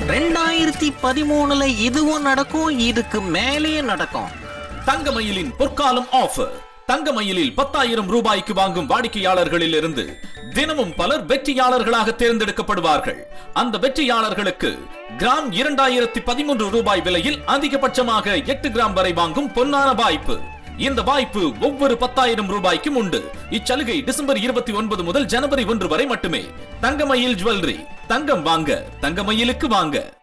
ரெண்டாயிரத்தி பதிமூணுல இதுவும் நடக்கும் இதுக்கு மேலேயும் நடக்கும் தங்கமயிலின் பொற்காலம் ஆஃபர் தங்கமயிலில் பத்தாயிரம் ரூபாய்க்கு வாங்கும் வாடிக்கையாளர்களில் இருந்து தினமும் பலர் வெற்றியாளர்களாக தேர்ந்தெடுக்கப்படுவார்கள் அந்த வெற்றியாளர்களுக்கு கிராம் இரண்டாயிரத்தி பதிமூன்று ரூபாய் விலையில் அதிகபட்சமாக எட்டு கிராம் வரை வாங்கும் பொன்னான வாய்ப்பு இந்த வாய்ப்பு ஒவ்வொரு பத்தாயிரம் ரூபாய்க்கும் உண்டு இச்சலுகை டிசம்பர் இருபத்தி ஒன்பது முதல் ஜனவரி ஒன்று வரை மட்டுமே தங்கமயில் ஜுவல்லரி தங்கம் வாங்க தங்கமயிலுக்கு வாங்க